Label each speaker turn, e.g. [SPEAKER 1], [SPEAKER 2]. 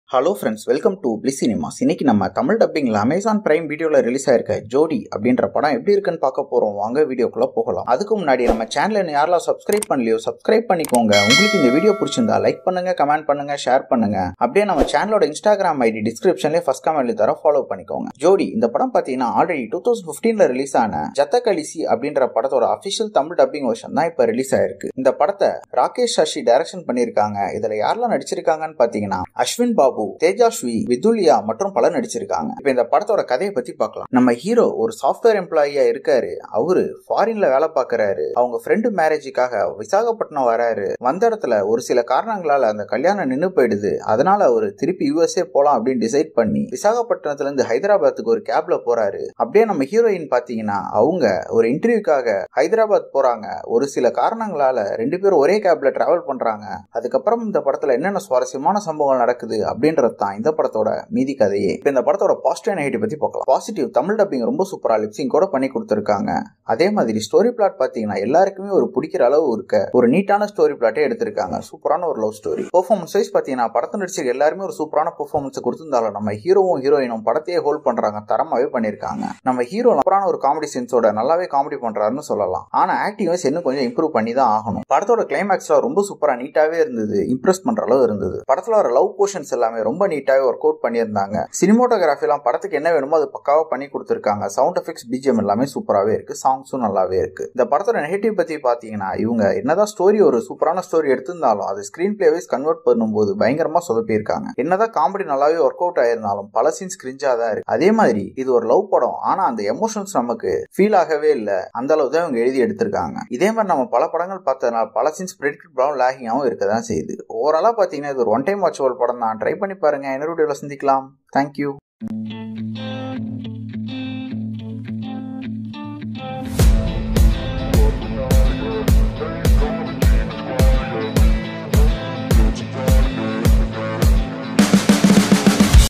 [SPEAKER 1] hello friends welcome to பிளி cinemas இன்னைக்கு நம்ம தமிழ் டப்பிங்ல அமேசான் பிரைம் வீடியோல ரிலீஸ் ஆயிருக்க ஜோடி அப்படின்ற படம் எப்படி இருக்குன்னு பார்க்க போறோம் வாங்க வீடியோக்குள்ள போகலாம் அதுக்கு முன்னாடி நம்ம சேனலை யாரெல்லாம் சப்ஸ்கிரைப் பண்ணலையோ சப்ஸ்கிரைப் பண்ணிக்கோங்க உங்களுக்கு இந்த வீடியோ பிடிச்சிருந்தா லைக் பண்ணுங்க கமெண்ட் பண்ணுங்க ஷேர் பண்ணுங்க அப்படியே நம்ம சேனலோட இன்ஸ்டாகிராம் ஐடி டிஸ்கிரிப்ஷன்லேயே ஃபர்ஸ்ட் கமெண்ட்ல தர ஃபாலோ பண்ணிக்கோங்க ஜோடி இந்த படம் பார்த்தீங்கன்னா ஆல்ரெடி டூ தௌசண்ட் ஃபிஃப்டீன்ல ரிலீஸ் ஆன ஜத்த கலிசி அப்படின்ற படத்தோட அஃபிஷியல் தமிழ் டப்பிங் வெர்ஷன் தான் இப்போ ரிலீஸ் ஆயிருக்கு இந்த படத்தை ராகேஷ் சஷி டைரக்ஷன் பண்ணியிருக்காங்க இதுல யாரெல்லாம் நடிச்சிருக்காங்கன்னு பார்த்தீங்கன்னா அஸ்வின் பாபு தேஜாஸ்வி விதுலியா மற்றும் பலர் நடிச்சிருக்காங்க இப்போ இந்த படத்தோட கதையை பத்தி பார்க்கலாம் நம்ம ஹீரோ ஒரு சாஃப்ட்வேர் எம்ப்ளாயியா இருக்காரு அவரு ஃபாரின்ல வேலை பார்க்கறாரு அவங்க ஃப்ரெண்டு மேரேஜுக்காக விசாகப்பட்டினம் வராரு வந்த இடத்துல ஒரு சில காரணங்களால அந்த கல்யாணம் நின்று போயிடுது அதனால அவர் திருப்பி யூஎஸ்ஏ போலாம் அப்படின்னு டிசைட் பண்ணி விசாகப்பட்டினத்துல இருந்து ஹைதராபாத்துக்கு ஒரு கேப்ல போறாரு அப்படியே நம்ம ஹீரோயின் பாத்தீங்கன்னா அவங்க ஒரு இன்டர்வியூக்காக ஹைதராபாத் போறாங்க ஒரு சில காரணங்களால ரெண்டு பேரும் ஒரே கேப்ல டிராவல் பண்றாங்க அதுக்கப்புறம் இந்த படத்துல என்னென்ன சுவாரஸ்யமான சம்பவங்கள் நடக்குது அப்படின்றது தான் இந்த படத்தோட மீதி கதையே இப்போ இந்த படத்தோட பாசிட்டிவ் நெகட்டிவ் பத்தி பார்க்கலாம் பாசிட்டிவ் தமிழ் டப்பிங் ரொம்ப சூப்பரா லிப்சிங் கூட பண்ணி கொடுத்துருக்காங்க அதே மாதிரி ஸ்டோரி பிளாட் பாத்தீங்கன்னா எல்லாருக்குமே ஒரு பிடிக்கிற அளவு இருக்க ஒரு நீட்டான ஸ்டோரி பிளாட்டே எடுத்திருக்காங்க சூப்பரான ஒரு லவ் ஸ்டோரி பெர்ஃபார்மன்ஸ் வைஸ் பாத்தீங்கன்னா படத்தை நடிச்சிருக்க எல்லாருமே ஒரு சூப்பரான பெர்ஃபார்மன்ஸ் கொடுத்திருந்தாலும் நம்ம ஹீரோவும் ஹீரோயினும் படத்தையே ஹோல்ட் பண்றாங்க தரமாவே பண்ணிருக்காங்க நம்ம ஹீரோ சூப்பரான ஒரு காமெடி சென்ஸோட நல்லாவே காமெடி பண்றாருன்னு சொல்லலாம் ஆனா ஆக்டிங் வைஸ் இன்னும் கொஞ்சம் இம்ப்ரூவ் பண்ணி தான் ஆகணும் படத்தோட கிளைமேக்ஸ்ல ரொம்ப சூப்பரா நீட்டாவே இருந்தது இம்ப்ரெஸ் பண்ற அளவு இருந்தது படத்துல வர லவ் போர்ஷன்ஸ் எல்லாமே ரொம்ப நீட்டாவே ஒர்க் அவுட் பண்ணியிருந்தாங்க சினிமோட்டோகிராஃபி எல்லாம் படத்துக்கு என்ன வேணுமோ அது பக்காவா பண்ணி கொடுத்துருக்காங்க சவுண்ட் எஃபெக்ட்ஸ் பிஜிஎம் எல்லாமே சூப்பராகவே இருக்கு சாங்ஸும் நல்லாவே இருக்கு இந்த படத்தோட நெகட்டிவ் பத்தி பாத்தீங்கன்னா இவங்க என்னதான் ஸ்டோரி ஒரு சூப்பரான ஸ்டோரி எடுத்திருந்தாலும் அது ஸ்கிரீன் பிளே வைஸ் கன்வெர்ட் பண்ணும்போது பயங்கரமா சொதப்பியிருக்காங்க என்னதான் காமெடி நல்லாவே ஒர்க் அவுட் ஆயிருந்தாலும் பல சீன்ஸ் கிரிஞ்சா தான் இருக்கு அதே மாதிரி இது ஒரு லவ் படம் ஆனா அந்த எமோஷன்ஸ் நமக்கு ஃபீல் ஆகவே இல்லை அந்த அளவு தான் இவங்க எழுதி எடுத்திருக்காங்க இதே மாதிரி நம்ம பல படங்கள் பார்த்ததுனால பல சீன்ஸ் ப்ரெடிக்டபிளாகவும் லேகிங்காகவும் இருக்க தான் செய்யுது ஓவராலா பாத்தீங்கன்னா இது ஒரு ஒன் டைம் வாட்சபிள் படம் தான் ட்ரை பண்ணி பாருங்க இன்னொரு வீடியோவில் சந்திக்கலாம் தேங்க்யூ